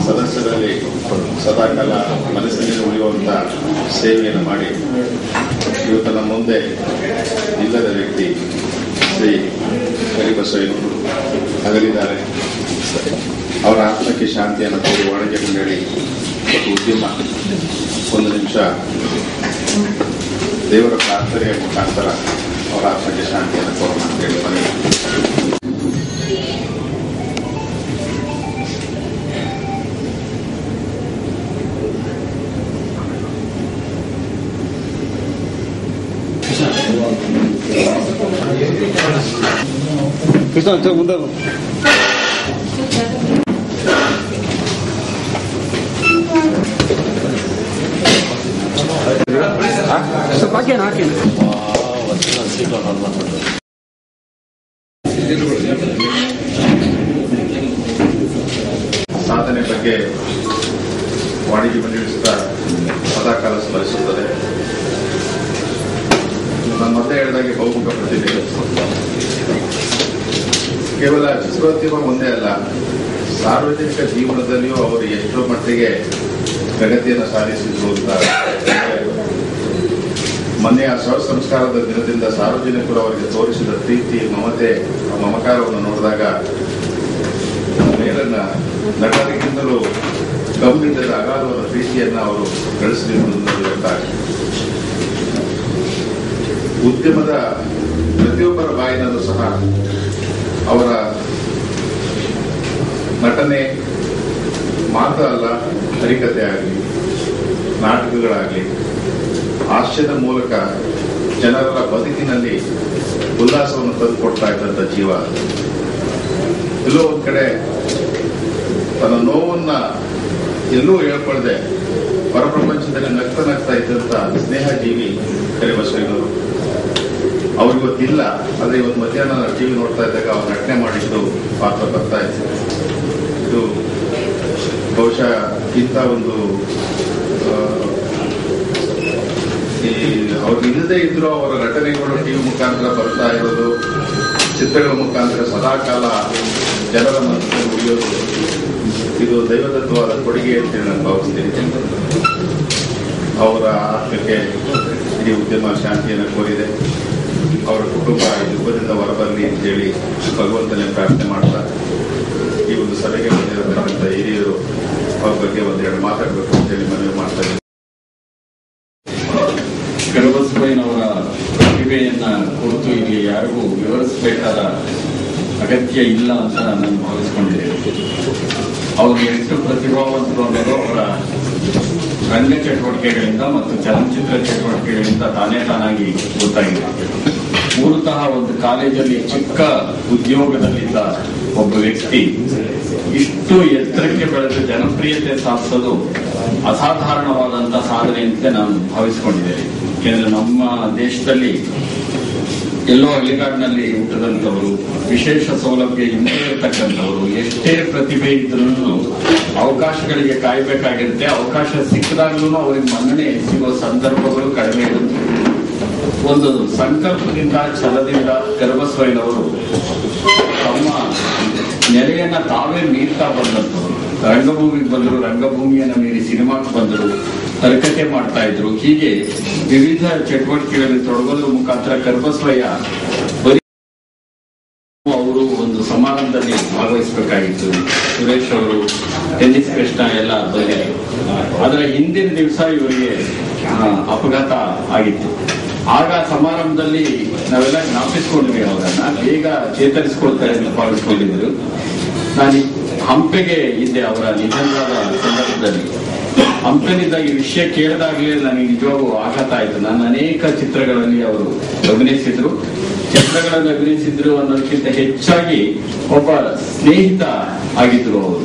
ಸದಸ್ಯರಲ್ಲಿ ಸದಾಕಾಲ ಮನಸ್ಸಿನಲ್ಲಿ ಉಳಿಯುವಂಥ ಸೇವೆಯನ್ನು ಮಾಡಿ ಇವತ್ತು ನಮ್ಮ ಮುಂದೆ ಇಲ್ಲದ ವ್ಯಕ್ತಿ ಶ್ರೀ ಕರಿಬಸಯ್ಯನವರು ಅಗಲಿದ್ದಾರೆ ಅವರ ಆತ್ಮಕ್ಕೆ ಶಾಂತಿಯನ್ನು ಕೋರಿ ವಾಣಿಜ್ಯ ಮಂಡಳಿ ಮತ್ತು ಉದ್ಯಮ ಒಂದು ನಿಮಿಷ ದೇವರ ಪ್ರಾರ್ಥನೆಯ ಮುಖಾಂತರ ಅವರ ಆತ್ಮಕ್ಕೆ ಶಾಂತಿಯನ್ನು ಕೋರೋಣ ಅಂತ ಹೇಳಿ ಮನವಿ ಕೃಷ್ಣ ಚ ಮುಂದೆ ಬಾ. ಸ್ವಲ್ಪ ಹಾಕೇನು ಹಾಕೇನು ಸಾಧನೆ ಬಗ್ಗೆ ವಾಣಿಜ್ಯ ಮಂಡಳಿ ಸುತ್ತ ಸದಾಕಾಲ ಸ್ಮರಿಸುತ್ತದೆ ನಾನು ಮತ್ತೆ ಹೇಳಿದಾಗೆ ಬಹುಮುಖ ಪ್ರತಿಭೆ ಕೇವಲ ಚಿತ್ರೋದ್ಯಮ ಒಂದೇ ಅಲ್ಲ ಸಾರ್ವಜನಿಕ ಜೀವನದಲ್ಲಿಯೂ ಅವರು ಎಷ್ಟೋ ಮಟ್ಟಿಗೆ ಪ್ರಗತಿಯನ್ನು ಸಾಧಿಸಿದ್ರು ಅಂತ ಮೊನ್ನೆ ಆ ಶವ ಸಂಸ್ಕಾರದ ದಿನದಿಂದ ಸಾರ್ವಜನಿಕರು ಅವರಿಗೆ ತೋರಿಸಿದ ಪ್ರೀತಿ ಮಮತೆ ಮಮಕಾರವನ್ನು ನೋಡಿದಾಗ ಮೇಲನ್ನ ನಟರಿಗಿಂತಲೂ ಗಮನಿಲ್ಲದ ಅಗಾಧವಾದ ಪ್ರೀತಿಯನ್ನ ಅವರು ಗಳಿಸಲಿರುವುದನ್ನು ಗೊತ್ತಾಗಿದೆ ಉದ್ಯಮದ ಪ್ರತಿಯೊಬ್ಬರ ಬಾಯಿನಲ್ಲೂ ಸಹ ಅವರ ನಟನೆ ಮಾತ್ರ ಅಲ್ಲ ಹರಿಕತೆ ಆಗಲಿ ನಾಟಕಗಳಾಗಲಿ ಹಾಸ್ಯದ ಮೂಲಕ ಜನರ ಬದುಕಿನಲ್ಲಿ ಉಲ್ಲಾಸವನ್ನು ತಂದುಕೊಡ್ತಾ ಇದ್ದಂಥ ಜೀವ ಎಲ್ಲೋ ಒಂದ್ ಕಡೆ ತನ್ನ ನೋವನ್ನ ಎಲ್ಲೂ ಹೇಳ್ಕೊಳ್ದೆ ಹೊರಪ್ರಪಂಚದಲ್ಲಿ ನಗ್ತಾ ನಗ್ತಾ ಇದ್ದಂತ ಸ್ನೇಹ ಜೀವಿ ಕರಿಬಸವಯ್ಯನವರು ಅವ್ರಿಗೊತ್ತಿಲ್ಲ ಆದ್ರೆ ಇವತ್ತು ಮಧ್ಯಾಹ್ನ ಟಿವಿ ನೋಡ್ತಾ ಇದ್ದಾಗ ಅವ್ರು ನಟನೆ ಮಾಡಿದ್ದು ಪಾತ್ರ ಬರ್ತಾ ಇತ್ತು ಇದು ಬಹುಶಃ ಇಂಥ ಒಂದು ಆ, ಈ ಅವ್ರು ಇಲ್ಲದೆ ಇದ್ರು ಅವರ ನಟನೆಗಳು ಟಿವಿ ಮುಖಾಂತರ ಬರ್ತಾ ಇರೋದು ಚಿತ್ರಗಳ ಮುಖಾಂತರ ಸದಾಕಾಲ ಜನರ ಮನಸ್ಸಲ್ಲಿ ಉಳಿಯೋದು ಇದು ದೈವದತ್ವವಾದ ಕೊಡುಗೆ ಅಂತೇಳಿ ನಾನು ಭಾವಿಸ್ತೀನಿ ಅವರ ಆತ್ಮಕ್ಕೆ ಇಡೀ ಉದ್ಯಮ ಶಾಂತಿಯನ್ನು ಕೋರಿದೆ ಅವರ ಕುಟುಂಬ ಈ ದುಃಖದಿಂದ ಹೊರಬರಲಿ ಅಂತೇಳಿ ಭಗವಂತನೇ ಪ್ರಾರ್ಥನೆ ಮಾಡ್ತಾ ಈ ಒಂದು ಸಭೆಗೆ ಬಂದಿರತಕ್ಕಂಥ ಹಿರಿಯರು ಅವ್ರ ಬಗ್ಗೆ ಒಂದೆರಡು ಮಾತಾಡಬೇಕು ಅಂತೇಳಿ ಮನವಿ ಮಾಡ್ತಾ ಇದ್ದೀನಿ ಗರ್ಭಸ್ವಯ್ಯನವರ ಪ್ರತಿಭೆಯನ್ನ ಕುರಿತು ಇಲ್ಲಿ ಯಾರಿಗೂ ವಿವರಿಸಬೇಕಾದ ಅಗತ್ಯ ಇಲ್ಲ ಅಂತ ನಾನು ಭಾವಿಸ್ಕೊಂಡಿದ್ದೇನೆ ಅವರು ಎಷ್ಟು ಪ್ರತಿಭಾವಂತರು ಅನ್ನೋದು ಅವರ ರಂಗ ಚಟುವಟಿಕೆಗಳಿಂದ ಮತ್ತು ಚಲನಚಿತ್ರ ಚಟುವಟಿಕೆಗಳಿಂದ ತಾನೇ ತಾನಾಗಿ ಗೊತ್ತಾಗಿದೆ ಮೂಲತಃ ಒಂದು ಕಾಲೇಜಲ್ಲಿ ಚಿಕ್ಕ ಉದ್ಯೋಗದಲ್ಲಿದ್ದ ಒಬ್ಬ ವ್ಯಕ್ತಿ ಇಷ್ಟು ಎತ್ತರಕ್ಕೆ ಬೆಳೆದು ಜನಪ್ರಿಯತೆ ಸಾಧಿಸೋದು ಅಸಾಧಾರಣವಾದಂತ ಸಾಧನೆ ಅಂತ ನಾನು ಭಾವಿಸಿಕೊಂಡಿದ್ದೇನೆ ಯಾಕೆಂದ್ರೆ ನಮ್ಮ ದೇಶದಲ್ಲಿ ಎಲ್ಲೋ ಹಳ್ಳಿಗಾಡಿನಲ್ಲಿ ಹುಟ್ಟದಂತವರು ವಿಶೇಷ ಸೌಲಭ್ಯ ಇಲ್ಲದೆ ಇರತಕ್ಕಂಥವರು ಎಷ್ಟೇ ಪ್ರತಿಭೆ ಇದ್ರೂ ಅವಕಾಶಗಳಿಗೆ ಕಾಯಬೇಕಾಗಿರುತ್ತೆ ಅವಕಾಶ ಸಿಕ್ಕಿದಾಗ್ಲೂ ಅವರಿಗೆ ಮನ್ನಣೆ ಸಿಗೋ ಸಂದರ್ಭಗಳು ಕಡಿಮೆ ಇರುತ್ತೆ ಒಂದು ಸಂಕಲ್ಪದಿಂದ ಛಲದಿಂದ ಗರ್ಭಸ್ವಯ್ಯನವರು ತಮ್ಮ ನೆಲೆಯನ್ನ ತಾವೇ ಮೀರ್ತಾ ಬಂದಂತವರು ರಂಗಭೂಮಿಗೆ ಬಂದರು ರಂಗಭೂಮಿಯನ್ನ ಮೀರಿ ಸಿನಿಮಾಕ್ಕೆ ಬಂದರು ಹರಕತೆ ಮಾಡ್ತಾ ಇದ್ರು ಹೀಗೆ ವಿವಿಧ ಚಟುವಟಿಕೆಗಳಲ್ಲಿ ತೊಡಗೋದ್ರ ಮುಖಾಂತರ ಗರ್ಭಸ್ವಯ್ಯ ಬರೀ ಅವರು ಒಂದು ಸಮಾರಂಭದಲ್ಲಿ ಭಾಗವಹಿಸಬೇಕಾಗಿತ್ತು ಸುರೇಶ್ ಅವರು ಟೆನ್ನಿಸ್ ಕೃಷ್ಣ ಎಲ್ಲ ಬಂದಿದ್ರು ಅದರ ಹಿಂದಿನ ದಿವಸ ಇವರಿಗೆ ಆ, ಅಪಘಾತ ಆಗಿತ್ತು ಆಗ ಸಮಾರಂಭದಲ್ಲಿ ನಾವೆಲ್ಲ ಜ್ಞಾಪಿಸ್ಕೊಂಡ್ವಿ ಅವರನ್ನ ಬೇಗ ಚೇತರಿಸ್ಕೊಳ್ತಾರೆ ಅಂತ ಭಾವಿಸ್ಕೊಂಡಿದ್ರು ನಾನು ಹಂಪೆಗೆ ಇದ್ದೆ ಅವರ ನಿಧನದ ಸಂದರ್ಭದಲ್ಲಿ ಹಂಪೆನಿಂದ ಈ ವಿಷಯ ಕೇಳಿದಾಗಲೇ ನನಗೆ ನಿಜವಾಗೂ ಆಘಾತ ಆಯಿತು ನಾನು ಅನೇಕ ಚಿತ್ರಗಳಲ್ಲಿ ಅವರು ಅಭಿನಯಿಸಿದ್ರು ಚಿತ್ರಗಳನ್ನು ಅಭಿನಯಿಸಿದ್ರು ಅನ್ನೋದಕ್ಕಿಂತ ಹೆಚ್ಚಾಗಿ ಒಬ್ಬ ಸ್ನೇಹಿತ ಆಗಿದ್ರು ಅವರು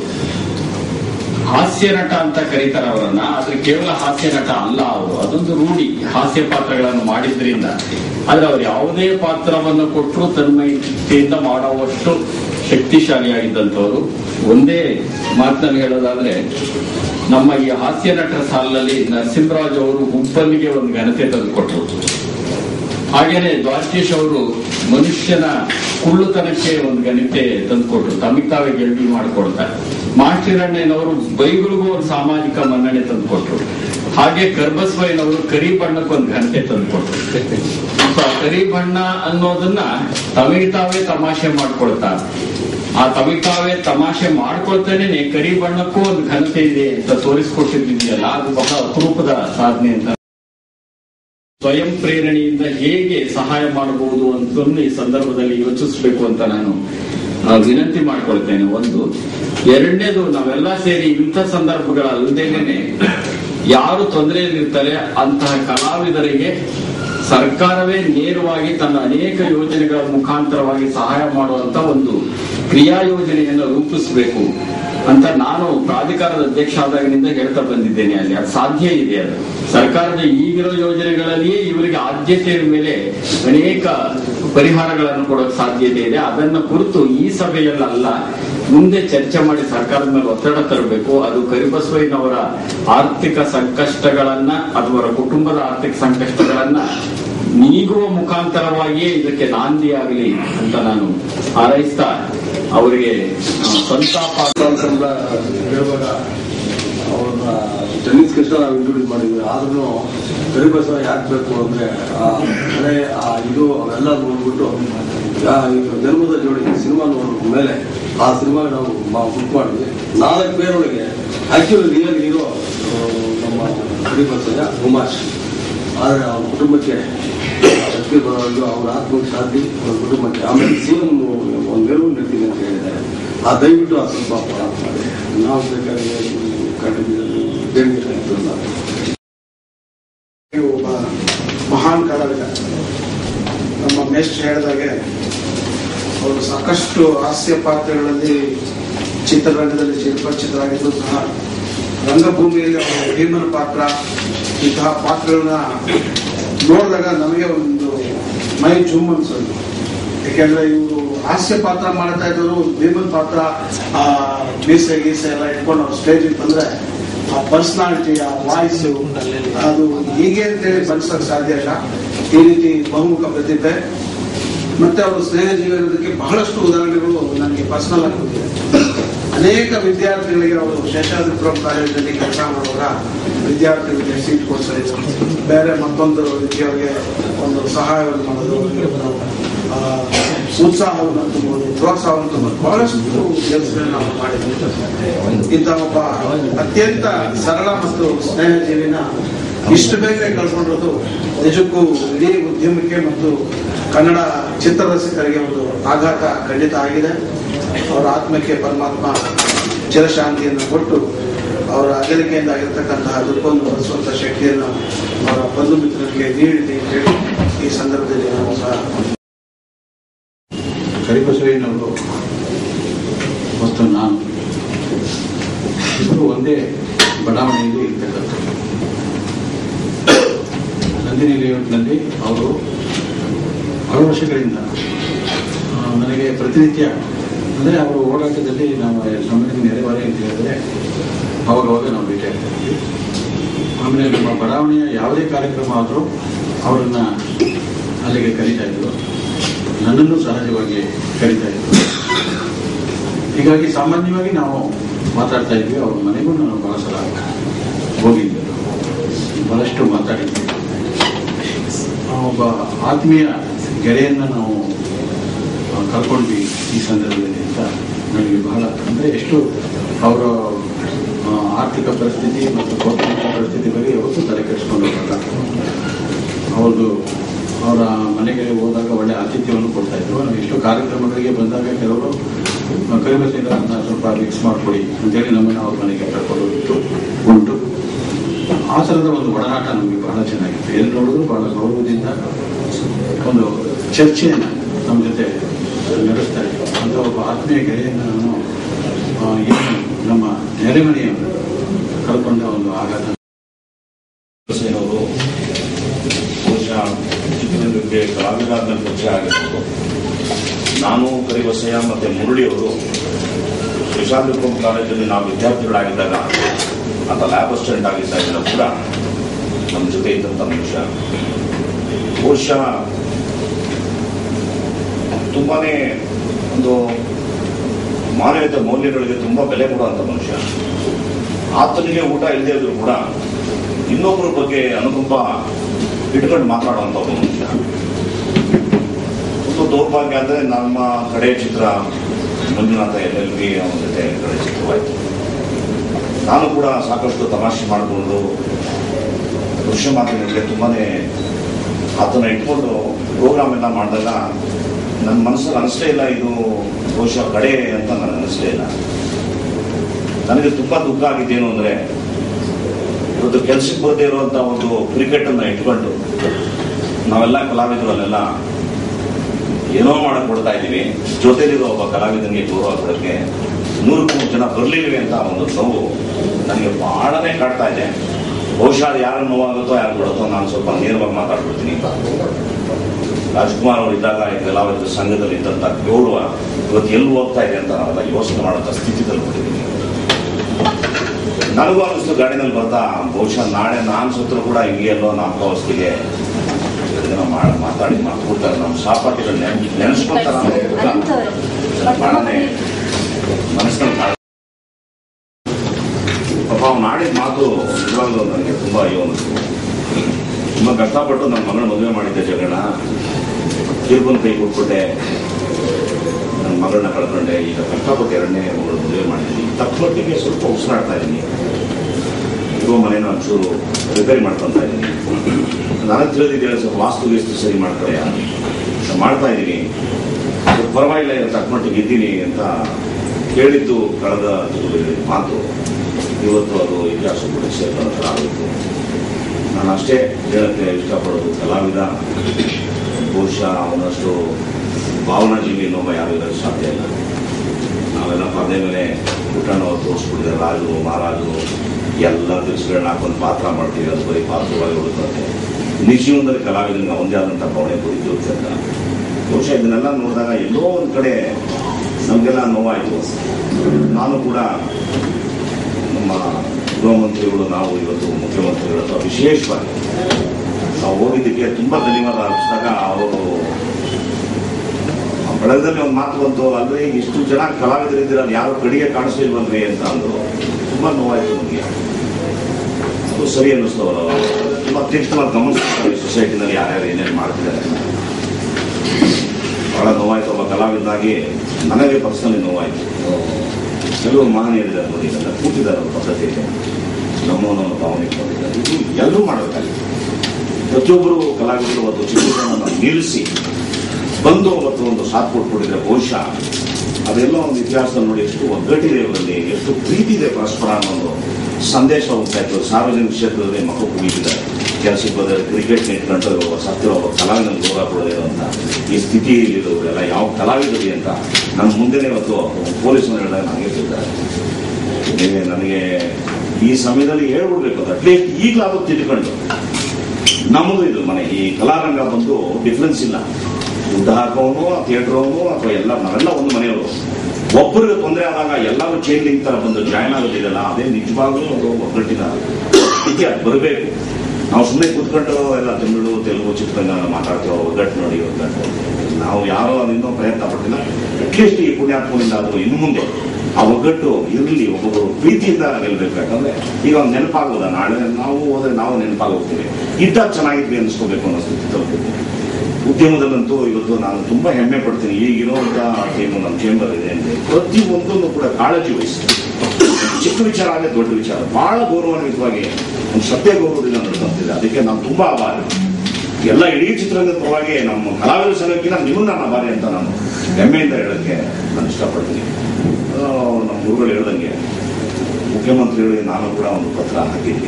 ಹಾಸ್ಯ ನಟ ಅಂತ ಕರೀತಾರೆ ಅವರನ್ನ ಆದ್ರೆ ಕೇವಲ ಹಾಸ್ಯ ನಟ ಅಲ್ಲ ಅವರು ಅದೊಂದು ರೂಢಿ ಹಾಸ್ಯ ಪಾತ್ರಗಳನ್ನು ಮಾಡಿದ್ರಿಂದ ಆದ್ರೆ ಅವ್ರು ಯಾವುದೇ ಪಾತ್ರವನ್ನು ಕೊಟ್ಟರು ತನ್ಮಯತೆಯಿಂದ ಮಾಡುವಷ್ಟು ಶಕ್ತಿಶಾಲಿಯಾಗಿದ್ದಂಥವ್ರು ಒಂದೇ ಮಾತಿನಲ್ಲಿ ಹೇಳೋದಾದ್ರೆ ನಮ್ಮ ಈ ಹಾಸ್ಯ ನಟರ ಸಾಲಿನಲ್ಲಿ ನರಸಿಂಹರಾಜ್ ಅವರು ಗುಂಪಲ್ಲಿಗೆ ಒಂದು ಘನತೆ ತಂದುಕೊಟ್ರು ಹಾಗೇನೆ ದ್ವಾರಕೀಶ್ ಅವರು ಮನುಷ್ಯನ ಕುಳ್ಳುತನಕ್ಕೆ ಒಂದು ಘನತೆ ತಂದುಕೊಟ್ರು ತಮಗೆ ತಾವೇ ಗೆಲ್ಬಿ ಮಾಡಿಕೊಡ್ತಾರೆ ಮಾಸ್ಟಿರಣ್ಣನವರು ಬೈಗುಳಿಗೂ ಒಂದು ಸಾಮಾಜಿಕ ಮನ್ನಣೆ ತಂದುಕೊಟ್ರು ಹಾಗೆ ಕರ್ಬಸ್ವಯ್ಯನವರು ಕರಿ ಬಣ್ಣಕ್ಕೆ ಒಂದು ಘನತೆ ತಂದುಕೊಟ್ರು ಸೊ ಆ ಕರಿ ಬಣ್ಣ ಅನ್ನೋದನ್ನ ತಮಗೆ ತಾವೇ ತಮಾಷೆ ಮಾಡ್ಕೊಳ್ತಾರೆ ಆ ತಮಗೆ ತಾವೇ ತಮಾಷೆ ಮಾಡ್ಕೊಳ್ತಾನೆ ಕರಿ ಬಣ್ಣಕ್ಕೂ ಒಂದು ಘನತೆ ಇದೆ ಅಂತ ತೋರಿಸ್ಕೊಟ್ಟಿದ್ದಿದೆಯಲ್ಲ ಅದು ಬಹಳ ಅಪರೂಪದ ಸಾಧನೆ ಅಂತ ಸ್ವಯಂ ಪ್ರೇರಣೆಯಿಂದ ಹೇಗೆ ಸಹಾಯ ಮಾಡಬಹುದು ಅಂತ ಈ ಸಂದರ್ಭದಲ್ಲಿ ಯೋಚಿಸಬೇಕು ಅಂತ ನಾನು ಆ, ವಿನಂತಿ ಮಾಡ್ಕೊಳ್ತೇನೆ ಒಂದು ಎರಡನೇದು ನಾವೆಲ್ಲ ಸೇರಿ ಇಂಥ ಸಂದರ್ಭಗಳಲ್ಲದೇನೆ ಯಾರು ತೊಂದರೆಯಲ್ಲಿರ್ತಾರೆ ಅಂತಹ ಕಲಾವಿದರಿಗೆ ಸರ್ಕಾರವೇ ನೇರವಾಗಿ ತನ್ನ ಅನೇಕ ಯೋಜನೆಗಳ ಮುಖಾಂತರವಾಗಿ ಸಹಾಯ ಮಾಡುವಂತ ಒಂದು ಕ್ರಿಯಾ ಯೋಜನೆಯನ್ನು ರೂಪಿಸಬೇಕು ಅಂತ ನಾನು ಪ್ರಾಧಿಕಾರದ ಅಧ್ಯಕ್ಷ ಆದಾಗಿನಿಂದ ಹೇಳ್ತಾ ಬಂದಿದ್ದೇನೆ ಅಲ್ಲಿ ಅದು ಸಾಧ್ಯ ಇದೆ ಅದು ಸರ್ಕಾರದ ಈಗಿರೋ ಯೋಜನೆಗಳಲ್ಲಿಯೇ ಇವರಿಗೆ ಆದ್ಯತೆಯ ಮೇಲೆ ಅನೇಕ ಪರಿಹಾರಗಳನ್ನು ಕೊಡೋಕೆ ಸಾಧ್ಯತೆ ಇದೆ ಅದನ್ನ ಕುರಿತು ಈ ಸಭೆಯಲ್ಲ ಮುಂದೆ ಚರ್ಚೆ ಮಾಡಿ ಸರ್ಕಾರದ ಮೇಲೆ ಒತ್ತಡ ತರಬೇಕು ಅದು ಕರಿಬಸವಯ್ಯನವರ ಆರ್ಥಿಕ ಸಂಕಷ್ಟಗಳನ್ನ ಅಥವಾ ಅವರ ಕುಟುಂಬದ ಆರ್ಥಿಕ ಸಂಕಷ್ಟಗಳನ್ನ ನೀಗುವ ಮುಖಾಂತರವಾಗಿಯೇ ಇದಕ್ಕೆ ನಾಂದಿ ಆಗಲಿ ಅಂತ ನಾನು ಹಾರೈಸ್ತಾ ಅವರಿಗೆ ಆ, ಸಂತಾಪ ಅಂತ ಹೇಳುವಾಗ ಅವ್ರನ್ನ ಟೆನ್ನಿಸ್ ಕೃಷ್ಣ ನಾವು ಇಂಟ್ರೊಡ್ಯೂಸ್ ಮಾಡಿದ್ವಿ ಆದ್ರೂ ಕರಿಬಸವ ಯಾಕೆ ಬೇಕು ಅಂದ್ರೆ ಆ ಹಳೆ ಆ ಇದು ಅವೆಲ್ಲ ನೋಡ್ಬಿಟ್ಟು ಆ ಇದು ಧರ್ಮದ ಜೋಡಿ ಸಿನಿಮಾ ನೋಡಿದ ಮೇಲೆ ಆ ಸಿನಿಮಾ ನಾವು ಬುಕ್ ಮಾಡಿದ್ವಿ ನಾಲ್ಕು പേರೊಳಗೆ ಆಕ್ಚುಲಿ ರಿಯಲ್ ಹೀರೋ ನಮ್ಮ ಕರಿಬಸವ ಉಮಾಶ್ ಆದರೆ ಅವ್ರ ಕುಟುಂಬಕ್ಕೆ ಶಕ್ತಿ ಬರೋದು ಅವ್ರ ಆತ್ಮಕ್ಕೆ ಶಾಂತಿ ಅವ್ರ ಕುಟುಂಬಕ್ಕೆ ಆಮೇಲೆ ಸಿಎಂ ಒಂದು ಮೆರವಣಿಗೆ ನಡ್ತೀನಿ ಅಂತ ಹೇಳಿದ್ದಾರೆ ಆ ದಯವಿಟ್ಟು ಆ ಸ್ವಲ್ಪ ಪ್ರಾರಂಭ ಮಾಡಿ ನಾವು ಬೇಕಾದ್ರೆ ಕಂಟಿನ್ಯೂ ದೇಣಿಗೆ ಆಯ್ತು ಅಂತ ಒಬ್ಬ ಮಹಾನ್ ಕಲಾವಿದ ನಮ್ಮ ಮೇಷ್ಟ್ರು ಹೇಳಿದಾಗೆ ಅವರು ಸಾಕಷ್ಟು ಹಾಸ್ಯ ಪಾತ್ರಗಳಲ್ಲಿ ಚಿತ್ರರಂಗದಲ್ಲಿ ಚಿರಪರಿಚಿತರಾಗಿದ್ದು ಸಹ ರಂಗಭೂಮಿಯಲ್ಲಿ ಅವರ ಭೀಮನ ಪಾತ್ರ ಇಂತಹ ಪಾತ್ರಗಳನ್ನ ನೋಡಿದಾಗ ನಮಗೆ ಒಂದು ಮೈ ಜುಮ್ ಅನ್ಸೋದು ಯಾಕೆಂದ್ರೆ ಇವರು ಹಾಸ್ಯ ಪಾತ್ರ ಮಾಡ್ತಾ ಇದ್ದವರು ಭೀಮನ್ ಪಾತ್ರ ಆ ಮೀಸೆ ಗೀಸೆ ಎಲ್ಲ ಇಟ್ಕೊಂಡು ಅವ್ರು ಸ್ಟೇಜಿಗೆ ಬಂದ್ರೆ ಆ ಪರ್ಸನಾಲಿಟಿ ಆ ವಾಯ್ಸ್ ಅದು ಹೀಗೆ ಅಂತೇಳಿ ಬನ್ಸಕ್ ಸಾಧ್ಯ ಇಲ್ಲ ಈ ರೀತಿ ಬಹುಮುಖ ಪ್ರತಿಭೆ ಮತ್ತೆ ಅವರು ಸ್ನೇಹ ಜೀವನಕ್ಕೆ ಬಹಳಷ್ಟು ಉದಾಹರಣೆಗಳು ನನಗೆ ಪರ್ಸನಲ್ ಆಗಿ ಗೊತ್ತಿದೆ ಅನೇಕ ವಿದ್ಯಾರ್ಥಿಗಳಿಗೆ ಅವರು ಶೇಷಾದ್ರಿಪುರಂ ಕಾಲೇಜಿನಲ್ಲಿ ಕೆಲಸ ಮಾಡುವಾಗ ವಿದ್ಯಾರ್ಥಿಗಳಿಗೆ ಸೀಟ್ ಕೊಡಿಸೋದು ಬೇರೆ ಮತ್ತೊಂದು ವಿದ್ಯಾರ್ಥಿಗೆ ಒಂದು ಸಹಾಯವನ್ನು ಮಾಡೋದು ಒಂದು, ಆ, ಉತ್ಸಾಹವನ್ನು ತುಂಬಬಹುದು ಪ್ರೋತ್ಸಾಹವನ್ನು ತುಂಬಬಹುದು ಬಹಳಷ್ಟು ಕೆಲಸಗಳನ್ನ ನಾವು ಮಾಡಿದ್ವಿ ಇಂಥ ಒಬ್ಬ ಅತ್ಯಂತ ಸರಳ ಮತ್ತು ಸ್ನೇಹ ಜೀವಿನ ಇಷ್ಟು ಬೇಗ ಕಳ್ಕೊಂಡಿರೋದು ನಿಜಕ್ಕೂ ಇಡೀ ಉದ್ಯಮಕ್ಕೆ ಮತ್ತು ಕನ್ನಡ ಚಿತ್ರರಸಿಕರಿಗೆ ಒಂದು ಆಘಾತ ಖಂಡಿತ ಆಗಿದೆ ಅವರ ಆತ್ಮಕ್ಕೆ ಪರಮಾತ್ಮ ಚಿರಶಾಂತಿಯನ್ನು ಕೊಟ್ಟು ಅವರ ಅಗಲಿಕೆಯಿಂದ ಆಗಿರ್ತಕ್ಕಂತಹ ದುಃಖವನ್ನು ಭರಿಸುವಂತ ಶಕ್ತಿಯನ್ನು ಅವರ ಬಂಧು ಮಿತ್ರರಿಗೆ ನೀಡಲಿ ಅಂತ ಹೇಳಿ ಈ ಸಂದರ್ಭದಲ್ಲಿ ನಾವು ಸಹ ಕರಿಬಸವಯ್ಯನವರು ಮತ್ತು ನಾನು ಇಬ್ಬರು ಒಂದೇ ಬಡಾವಣೆಯಲ್ಲಿ ಇರ್ತಕ್ಕಂಥದ್ದು ನಂದಿನಿ ಲೇಔಟ್ನಲ್ಲಿ ಅವರು ಹಲವು ವರ್ಷಗಳಿಂದ ಆ, ನನಗೆ ಪ್ರತಿನಿತ್ಯ ಅಂದರೆ ಅವರು ಓಡಾಟದಲ್ಲಿ ನಾವು ನಮಗೆ ನೆರೆವಾರೆ ಅಂತ ಹೇಳಿದ್ರೆ ಅವಾಗ ಅವಾಗ ನಾವು ಭೇಟಿ ಆಗ್ತಾ ಇದ್ವಿ ಆಮೇಲೆ ನಮ್ಮ ಬಡಾವಣೆಯ ಯಾವುದೇ ಕಾರ್ಯಕ್ರಮ ಆದರೂ ಅವರನ್ನು ಅಲ್ಲಿಗೆ ಕರೀತಾ ಇದ್ರು ನನ್ನನ್ನು ಸಹಜವಾಗಿ ಕರೀತಾ ಇದ್ರು ಹೀಗಾಗಿ ಸಾಮಾನ್ಯವಾಗಿ ನಾವು ಮಾತಾಡ್ತಾ ಇದ್ವಿ ಅವ್ರ ಮನೆಗೂ ನಾನು ಬಹಳ ಸಲ ಹೋಗಿದ್ದೆ ಬಹಳಷ್ಟು ಮಾತಾಡಿದ್ವಿ ಆ ಒಬ್ಬ ಆತ್ಮೀಯ ಗೆಳೆಯನ್ನು ನಾವು ಆ, ಕರ್ಕೊಂಡ್ವಿ ಈ ಸಂದರ್ಭದಲ್ಲಿ ಅಂತ ನನಗೆ ಬಹಳ ಅಂದರೆ ಎಷ್ಟು ಅವರ ಆ, ಆರ್ಥಿಕ ಪರಿಸ್ಥಿತಿ ಮತ್ತು ಕೌಟುಂಬಿಕ ಪರಿಸ್ಥಿತಿ ಬಗ್ಗೆ ಯಾವತ್ತೂ ತಲೆ ಕೆಡಿಸ್ಕೊಂಡು ಅವ್ರದ್ದು ಅವರ ಮನೆಗೆ ಹೋದಾಗ ಒಳ್ಳೆ ಆತಿಥ್ಯವನ್ನು ಕೊಡ್ತಾ ಇದ್ರು ನಾವು ಎಷ್ಟು ಕಾರ್ಯಕ್ರಮಗಳಿಗೆ ಬಂದಾಗ ಕೆಲವರು ಕರಿಬಸೆಗಳನ್ನ ಸ್ವಲ್ಪ ಮಿಕ್ಸ್ ಮಾಡಿಕೊಡಿ ಅಂತೇಳಿ ನಮ್ಮನ್ನು ಅವ್ರ ಮನೆಗೆ ಕರ್ಕೊಳ್ಳೋದಿತ್ತು ಉಂಟು ಆ ಥರದ ಒಂದು ಒಡನಾಟ ನಮಗೆ ಬಹಳ ಚೆನ್ನಾಗಿತ್ತು ಎಲ್ಲಿ ನೋಡಿದ್ರು ಬಹಳ ಗೌರವದಿಂದ ಒಂದು ಚರ್ಚೆಯನ್ನು ನಮ್ಮ ಜೊತೆ ನಡೆಸ್ತಾ ಇದ್ರು ಅಂತ ಒಬ್ಬ ಆತ್ಮೀಯ ಗೆಳೆಯನ್ನು ನಾನು ಆ, ಏನು ನಮ್ಮ ನೆರೆಮನೆಯನ್ನು ಕಳ್ಕೊಂಡ ಒಂದು ಆಘಾತ ಸೇನವರು ಬಹುಶಃ ಚಿತ್ರದುರ್ಗಕ್ಕೆ ಕಲಾವಿದಾದ್ಮೇಲೆ ಪರಿಚಯ ಆಗಿರ್ಬೋದು ನಾನು ಕರಿಬಸಯ್ಯ ಮತ್ತೆ ಮುರಳಿಯವರು ವಿಶಾಲಪುರಂ ಕಾಲೇಜಲ್ಲಿ ನಾವು ವಿದ್ಯಾರ್ಥಿಗಳಾಗಿದ್ದಾಗ ಅಂತ ಲ್ಯಾಬ್ ಅಸಿಸ್ಟೆಂಟ್ ಆಗಿದ್ದಾಗೆಲ್ಲ ಕೂಡ ನಮ್ಮ ಜೊತೆ ಇದ್ದಂಥ ಮನುಷ್ಯ ಬಹುಶಃ ತುಂಬಾನೇ ಒಂದು ಮಾನವೀಯತೆ ಮೌಲ್ಯಗಳಿಗೆ ತುಂಬಾ ಬೆಲೆ ಕೊಡುವಂತ ಮನುಷ್ಯ ಆತನಿಗೆ ಊಟ ಇಲ್ಲದೆ ಇದ್ರು ಕೂಡ ಇನ್ನೊಬ್ಬರ ಬಗ್ಗೆ ಅನುಕಂಪ ಇಟ್ಕೊಂಡು ಮಾತಾಡುವಂತ ಒಬ್ಬ ಮನುಷ್ಯ ಒಂದು ದೌರ್ಭಾಗ್ಯ ಅಂದ್ರೆ ನಮ್ಮ ಕಡೆ ಚಿತ್ರ ಮಂಜುನಾಥ ಎಲ್ ಎಲ್ ಬಿ ಅವನ ಜೊತೆ ಕಡೆ ಚಿತ್ರವಾಯಿತು ನಾನು ಕೂಡ ಸಾಕಷ್ಟು ತಮಾಷೆ ಮಾಡಿಕೊಂಡು ದೃಶ್ಯ ಮಾಧ್ಯಮಗಳಿಗೆ ತುಂಬಾನೇ ಆತನ ಇಟ್ಕೊಂಡು ಪ್ರೋಗ್ರಾಮ್ ಎಲ್ಲ ಮಾಡಿದಾಗ ನನ್ನ ಮನಸ್ಸಲ್ಲಿ ಅನಿಸ್ತೇ ಇಲ್ಲ ಇದು ಬಹುಶಃ ಕಡೆ ಅಂತ ನನಗೆ ಅನಿಸ್ತೇ ಇಲ್ಲ ನನಗೆ ತುಂಬಾ ದುಃಖ ಆಗಿದ್ದೇನು ಅಂದ್ರೆ ಇವತ್ತು ಕೆಲ್ಸಕ್ಕೆ ಬರದೇ ಇರುವಂತ ಒಂದು ಕ್ರಿಕೆಟ್ ಅನ್ನ ಇಟ್ಕೊಂಡು ನಾವೆಲ್ಲ ಕಲಾವಿದರು ಅಲ್ಲೆಲ್ಲ ಏನೋ ಮಾಡಕ್ ಕೊಡ್ತಾ ಇದ್ದೀವಿ ಜೊತೆಲಿರೋ ಒಬ್ಬ ಕಲಾವಿದನಿಗೆ ಗೌರವ ಕೊಡಕ್ಕೆ ನೂರಕ್ಕೂ ಮೂರು ಜನ ಬರ್ಲಿಲ್ವೇ ಅಂತ ಒಂದು ನೋವು ನನಗೆ ಬಹಳನೇ ಕಾಡ್ತಾ ಇದೆ ಬಹುಶಃ ಅದು ಯಾರು ನೋವಾಗುತ್ತೋ ಯಾರು ಬಿಡುತ್ತೋ ನಾನು ಸ್ವಲ್ಪ ನೇರವಾಗಿ ಮಾತಾಡ್ಬಿಡ್ತೀನಿ ರಾಜ್ಕುಮಾರ್ ಅವರು ಇದ್ದಾಗ ಈ ಕಲಾವಿದರ ಸಂಘದಲ್ಲಿ ಇದ್ದಂತ ಗೌರವ ಇವತ್ತು ಎಲ್ಲಿ ಹೋಗ್ತಾ ಇದೆ ಅಂತ ನಾವೆಲ್ಲ ಯೋಚನೆ ಮಾಡೋಂಥ ಸ್ಥಿತಿದಲ್ಲಿ ಬಿಟ್ಟಿದ್ದೀನಿ ನನಗೂ ಅನ್ನಿಸ್ತು ಗಾಡಿನಲ್ಲಿ ಬರ್ತಾ ಬಹುಶಃ ನಾಳೆ ನಾನು ಸತ್ರು ಕೂಡ ಹಿಂಗೆ ಎಲ್ಲೋ ನಾಮಕಾವಸ್ತಿಗೆ ಇದನ್ನ ಮಾಡ ಮಾತಾಡಿ ಮಾತಾಡ್ತಾರೆ ನಮ್ಮ ಸಹಪಾಠಿಗಳು ನೆನ್ ನೆನೆಸ್ಕೊಳ್ತಾರ ಅನಂತ್ ಅವರೇ ಬಹಳನೇ ಮನಸ್ಸಿನಲ್ಲಿ ಕಾಡ್- ಪಾಪ ಅವ್ನು ಆಡಿದ ಮಾತು ನಿಜವಾಗ್ಲೂ ನನಗೆ ತುಂಬಾ ಅಯ್ಯೋ ಅನಿಸ್ತು ತುಂಬಾ ಕಷ್ಟಪಟ್ಟು ನನ್ನ ಮಗಳ ಮದುವೆ ಮಾಡಿದ್ದೆ ಜಗಣ ತೀರ್ಪನ್ ಕೈ ಕೊಟ್ಬಿಟ್ಟೆ ನನ್ನ ಮಗಳನ್ನ ಕಳ್ಕೊಂಡೆ ಈಗ ಕಷ್ಟಪಟ್ಟು ಎರಡನೇ ಮಗಳು ಮದುವೆ ಮಾಡಿದ್ದೀನಿ ತಕ್ಕಮಟ್ಟಿಗೆ ಸ್ವಲ್ಪ ಉಸಿರಾಡ್ತಾ ಇದ್ದೀನಿ ಇರೋ ಮನೇನ ಒಂಚೂರು ರಿಪೇರಿ ಮಾಡ್ಕೊತಾ ಇದ್ದೀನಿ ನನಗೆ ತಿಳಿದಿದ್ದೇನೆ ಸ್ವಲ್ಪ ವಾಸ್ತು ಗೀಸ್ತು ಸರಿ ಮಾಡ್ತಾರೆ ಮಾಡ್ತಾ ಇದ್ದೀನಿ ಸ್ವಲ್ಪ ಪರವಾಗಿಲ್ಲ ಈಗ ತಕ್ಕಮಟ್ಟಿಗೆ ಇದ್ದೀನಿ ಅಂತ ಕೇಳಿದ್ದು ಕಳೆದ ತಿಂಗಳಲ್ಲಿ ಮಾತು ಇವತ್ತು ಅದು ಇತಿಹಾಸ ಕೂಡ ಸೇರ್ಕೊಳ್ಳೋ ಥರ ಆಗಿತ್ತು ನಾನು ಅಷ್ಟೇ ಹೇಳಕ್ಕೆ ಇಷ್ಟಪಡೋದು ಕಲಾವಿದ ಬಹುಶಃ ಅವನಷ್ಟು ಭಾವನಾಜೀವಿ ಇನ್ನೊಬ್ಬ ಯಾರು ಇರೋದು ಸಾಧ್ಯ ಇಲ್ಲ ನಾವೆಲ್ಲ ಪರದೆ ಮೇಲೆ ಪುಟ್ಟಣ್ಣವ್ರು ತೋರಿಸ್ಬಿಟ್ಟಿದ್ದಾರೆ ರಾಜು ಮಹಾರಾಜು ಎಲ್ಲ ದಿವಸಗಳನ್ನ ಹಾಕೊಂಡು ಪಾತ್ರ ಮಾಡ್ತೀವಿ ಅದು ಬರೀ ಪಾತ್ರವಾಗಿ ಉಳಿದುತ್ತೆ ನಿಜ ಜೀವನದಲ್ಲಿ ಕಲಾವಿದನಿಗೆ ಅವನದೇ ಆದಂಥ ಭಾವನೆ ಕುರಿತು ಅಂತ ಬಹುಶಃ ಇದನ್ನೆಲ್ಲ ನೋಡಿದಾಗ ಎಲ್ಲೋ ಒಂದು ಕಡೆ ನಮಗೆಲ್ಲ ನೋವಾಯಿತು ನಾನು ಕೂಡ ನಮ್ಮ ಗೃಹ ಮಂತ್ರಿಗಳು ನಾವು ಇವತ್ತು ಮುಖ್ಯಮಂತ್ರಿಗಳು ಅಥವಾ ವಿಶೇಷವಾಗಿ ನಾವು ಹೋಗಿದ್ದಕ್ಕೆ ತುಂಬಾ ಧನ್ಯವಾದ ಅರ್ಪಿಸಿದಾಗ ಅವರು ಬೆಳಗ್ದಲ್ಲಿ ಒಂದು ಮಾತು ಬಂತು ಅಲ್ರಿ ಇಷ್ಟು ಜನ ಕಲಾವಿದರಿದ್ದೀರ ಯಾರು ಕಡೆಗೆ ಕಾಣಿಸ್ಲಿಲ್ವಲ್ರಿ ಅಂತ ಅಂದ್ರು ತುಂಬಾ ನೋವಾಯ್ತು ನಮಗೆ ಅದು ಸರಿ ಅನ್ನಿಸ್ತು ಅವರು ತುಂಬಾ ತೀಕ್ಷ್ಣವಾಗಿ ಗಮನಿಸ್ತಾರೆ ಈ ಸೊಸೈಟಿನಲ್ಲಿ ಯಾರ್ಯಾರು ಏನೇನು ಮಾಡ್ತಿದ್ದಾರೆ ಅಂತ. ಬಹಳ ನೋವಾಯ್ತು ಒಬ್ಬ ಕಲಾವಿದನಾಗಿ ನನಗೆ ಪರ್ಸನಲಿ ನೋವಾಯ್ತು ಕೆಲವು ಮಹಾನ್ ಹೇಳಿದ್ದಾರೆ ನೋಡಿ ಇದೆಲ್ಲ ಕೂತಿದ್ದಾರೆ ಅವ್ರ ಪದ್ಧತಿಗೆ ನಮ್ಮವನ ಭಾವನೆ ಕೊಟ್ಟಿದ್ದಾರೆ ಇದು ಎಲ್ಲರೂ ಮಾಡಬೇಕಾಗಿದೆ ಪ್ರತಿಯೊಬ್ಬರು ಕಲಾವಿದರು ಮತ್ತು ಚಿತ್ರಗಳನ್ನು ನಿಲ್ಲಿಸಿ ಬಂದು ಅವತ್ತು ಒಂದು ಸಾಥ್ ಕೊಟ್ಬಿಟ್ಟಿದ್ರೆ ಬಹುಶಃ ಅದೆಲ್ಲ ಒಂದು ಇತಿಹಾಸದಲ್ಲಿ ನೋಡಿ ಎಷ್ಟು ಒಗ್ಗಟ್ಟಿದೆ ಇವರಲ್ಲಿ ಎಷ್ಟು ಪ್ರೀತಿ ಇದೆ ಪರಸ್ಪರ ಅನ್ನೋ ಸಂದೇಶ ಹೋಗ್ತಾ ಇತ್ತು ಸಾರ್ವಜನಿಕ ಕ್ಷೇತ್ರದಲ್ಲಿ ಮಕ್ಕಳು ಕುಗಿತಿದ್ದಾರೆ ಕೆಲಸಕ್ಕೆ ಹೋದರೆ ಕ್ರಿಕೆಟ್ ಇಟ್ಕೊಂಡು ಒಬ್ಬ ಸತ್ತಿರೋ ಒಬ್ಬ ಕಲಾವಿದನ ಗೌರವ ಕೊಡೋದೇ ಅಂತ ಈ ಸ್ಥಿತಿಯಲ್ಲಿರೋರೆಲ್ಲ ಯಾವ ಕಲಾವಿದರಿ ಅಂತ ನನ್ನ ಮುಂದೆನೇ ಇವತ್ತು ಪೊಲೀಸರು ಹೇಳಿದಾಗ ನನಗೆ ತಿಳಿದ್ದಾರೆ ನೀವೇ ನನಗೆ ಈ ಸಮಯದಲ್ಲಿ ಹೇಳ್ಬಿಡ್ಬೇಕು ಅದು ಅಟ್ಲೀಸ್ಟ್ ಈಗಲಾದ್ರೂ ತಿಳ್ಕೊಂಡು ನಮ್ಮದು ಇದು ಮನೆ ಈ ಕಲಾರಂಗ ಬಂದು ಡಿಫ್ರೆನ್ಸ್ ಇಲ್ಲ ದುಡ್ಡು ಹಾಕೋನು ಥಿಯೇಟ್ರೋನು ಅಥವಾ ಎಲ್ಲ ನಾವೆಲ್ಲ ಒಂದು ಮನೆಯವರು ಒಬ್ಬರಿಗೆ ತೊಂದರೆ ಆದಾಗ ಎಲ್ಲರೂ ಚೈನ್ ಲಿಂಕ್ ತರ ಬಂದು ಜಾಯ್ನ್ ಆಗೋದಿದೆಯಲ್ಲ ಅದೇ ನಿಜವಾಗ್ಲೂ ಒಂದು ಒಗ್ಗಟ್ಟಿನ ಸ್ಥಿತಿ ಅದು ಬರಬೇಕು ನಾವು ಸುಮ್ಮನೆ ಕೂತ್ಕೊಂಡು ಎಲ್ಲ ತಮಿಳು ತೆಲುಗು ಚಿತ್ರರಂಗ ಮಾತಾಡ್ತೀವೋ ಒಗ್ಗಟ್ಟು ನೋಡಿ ಒಗ್ಗಟ್ಟು ನಾವು ಯಾರೋ ಇನ್ನೂ ಪ್ರಯತ್ನ ಪಟ್ಟಿಲ್ಲ ಅಟ್ಲೀಸ್ಟ್ ಈ ಪುಣ್ಯಾತ್ಮದಿಂದ ಆದರೂ ಇನ್ನು ಮುಂದೆ ಆ ಒಗ್ಗಟ್ಟು ಇರಲಿ ಒಬ್ಬೊಬ್ಬರು ಪ್ರೀತಿಯಿಂದ ಗೆಲ್ಬೇಕು ಯಾಕಂದ್ರೆ ಈಗ ಒಂದು ನೆನಪಾಗೋದ ನಾಳೆ ನಾವು ಹೋದ್ರೆ ನಾವು ನೆನಪಾಗೋಗ್ತೀವಿ ಇದ್ದಾಗ ಚೆನ್ನಾಗಿದ್ವಿ ಅನಿಸ್ಕೋಬೇಕು ಅನ್ನೋ ಸ್ಥಿತಿ ತಲುಪಿದ್ವಿ ಉದ್ಯಮದಲ್ಲಂತೂ ಇವತ್ತು ನಾನು ತುಂಬಾ ಹೆಮ್ಮೆ ಪಡ್ತೀನಿ ಈಗಿರುವಂತ ಟೀಮು ನಮ್ಮ ಚೇಂಬರ್ ಇದೆ ಅಂದ್ರೆ ಪ್ರತಿ ಒಂದನ್ನು ಕೂಡ ಕಾಳಜಿ ವಹಿಸ್ತಾರೆ ಚಿಕ್ಕ ವಿಚಾರ ಆಗಲಿ ದೊಡ್ಡ ವಿಚಾರ ಬಹಳ ಗೌರವಾನ್ವಿತವಾಗಿ ಒಂದು ಸತ್ಯ ಗೌರವದಿಂದ ನಡ್ಕೊಂತಿದೆ ಅದಕ್ಕೆ ನಾನು ತುಂಬಾ ಆಭಾರಿ ಎಲ್ಲ ಇಡೀ ಚಿತ್ರರಂಗದ ಪರವಾಗಿ ನಮ್ಮ ಕಲಾವಿದರ ಸಂಘಕ್ಕಿಂತ ನಿಮ್ಮನ್ನ ನಾನು ಆಭಾರಿ ಅಂತ ನಾನು ಹೆಮ್ಮೆಯಿಂದ ಹೇಳಕ್ಕೆ ನಾನು ಇಷ್ಟಪಡ್ತೀನಿ ಆ, ನಮ್ಮ ಗುರುಗಳು ಹೇಳ್ದಂಗೆ ಮುಖ್ಯಮಂತ್ರಿಗಳಿಗೆ ನಾನು ಕೂಡ ಒಂದು ಪತ್ರ ಹಾಕಿದ್ದೀನಿ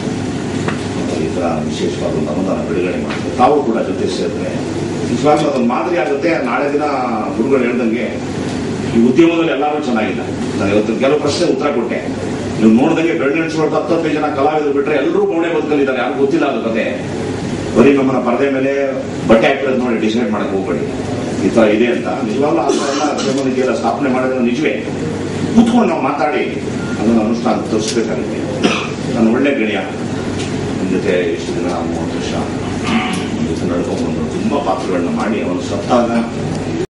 ಈ ಥರ ವಿಶೇಷವಾದ ಒಂದು ಅನುದಾನ ಬಿಡುಗಡೆ ಮಾಡ್ತಾರೆ ತಾವು ಕೂಡ ಜೊತೆ ಸೇರಿದ್ರೆ ನಿಜವಾಗ್ಲೂ ಅದೊಂದು ಮಾದರಿ ಆಗುತ್ತೆ ನಾಳೆ ದಿನ ಗುರುಗಳು ಹೇಳ್ದಂಗೆ ಈ ಉದ್ಯಮದಲ್ಲಿ ಎಲ್ಲರೂ ಚೆನ್ನಾಗಿಲ್ಲ ನಾನು ಇವತ್ತು ಕೆಲವು ಪ್ರಶ್ನೆ ಉತ್ತರ ಕೊಟ್ಟೆ ನೀವು ನೋಡ್ದಂಗೆ ಬೆಳ್ಳೆಣಿಸ್ಕೊಳ್ತಾ ಹತ್ತತ್ತು ಜನ ಕಲಾವಿದರು ಬಿಟ್ರೆ ಎಲ್ಲರೂ ಗೋಣೆ ಬದುಕಲಿದ್ದಾರೆ ಯಾರು ಗೊತ್ತಿಲ್ಲ ಅದು ಕತೆ ಬರೀ ನಮ್ಮನ್ನ ಪರದೆ ಮೇಲೆ ಬಟ್ಟೆ ಹಾಕಿರೋದು ನೋಡಿ ಡಿಸೈಡ್ ಮಾಡಕ್ಕೆ ಹೋಗ್ಬೇಡಿ ಈ ತರ ಇದೆ ಅಂತ ನಿಜವಾಗ್ಲೂ ಆ ಥರ ಎಲ್ಲ ಕ್ಷೇಮ ಎಲ್ಲ ಸ್ಥಾಪನೆ ಮಾಡಿದ್ರೆ ನಿಜವೇ ಕೂತ್ಕೊಂಡು ನಾವು ಮಾತಾಡಿ ಅದನ್ನು ಅನುಷ್ಠಾನ ತೋರಿಸ್ಬೇಕಾಗುತ್ತೆ ನಾನು ಒಳ್ಳೆ ಗೆಳೆಯ ನನ್ನ ಜೊತೆ ಇಷ್ಟು ದಿನ ಮೂವತ್ತು ವರ್ಷ ನನ್ನ ಜೊತೆ ನಡ್ಕೊಂಡ್ಬಂದು ತುಂಬ ಪಾತ್ರಗಳನ್ನ ಮಾಡಿ ಅವನು ಸತ್ತಾಗ